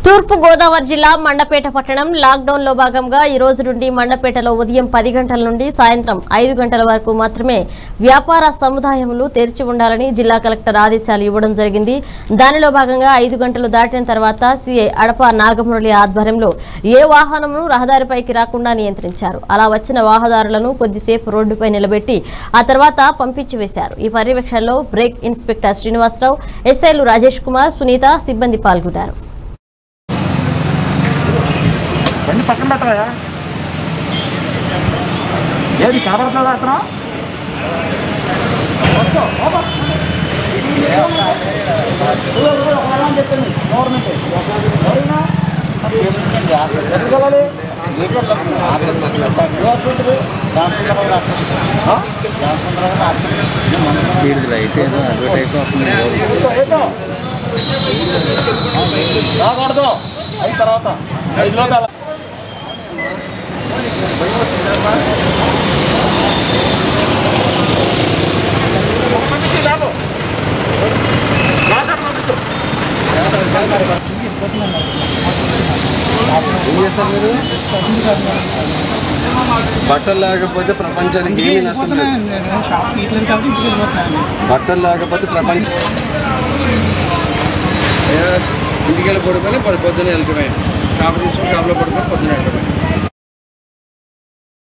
తూర్పు గోదావరి జిల్లా మండపేట పట్టణం లాక్డౌన్ లో భాగంగా ఈ రోజు నుండి మండపేటలో ఉదయం పది గంటల నుండి సాయంత్రం ఐదు గంటల వరకు మాత్రమే వ్యాపార సముదాయములు తెరిచి ఉండాలని జిల్లా కలెక్టర్ ఆదేశాలు ఇవ్వడం జరిగింది దానిలో భాగంగా ఐదు గంటలు దాటిన తర్వాత సీఐ అడప నాగమురళి ఆధ్వర్యంలో ఏ వాహనమును రహదారిపైకి రాకుండా నియంత్రించారు అలా వచ్చిన వాహనదారులను కొద్దిసేపు రోడ్డుపై నిలబెట్టి ఆ తర్వాత పంపించి వేశారు ఈ పర్యవేక్షణలో బ్రేక్ ఇన్స్పెక్టర్ శ్రీనివాసరావు ఎస్ఐలు రాజేష్ కుమార్ సునీత సిబ్బంది పాల్గొన్నారు బండి పక్కన పెట్టరా ఏది కనబడుతుందా అతను వీడిది రైట్ ఏదో అడ్వర్టైజ్ వస్తుంది రాకూడదు అయిన తర్వాత ఐదులో కాదు ఏం చేస్తారు మీరు బట్టలు లేకపోతే ప్రపంచానికి ఏమీ నష్టం లేదు నేను షాప్ తీయట్లేదు కాబట్టి ఇంటికి వెళ్ళిపోతున్నాను బట్టలు లేకపోతే ప్రపంచం ఏ, ఇంటికి వెళ్ళి పడుకొని పడి పొద్దున్న వెళ్ళటమే షాప్ తీసుకొని షాప్లో పడుకొని పొద్దున్న వెళ్ళటమే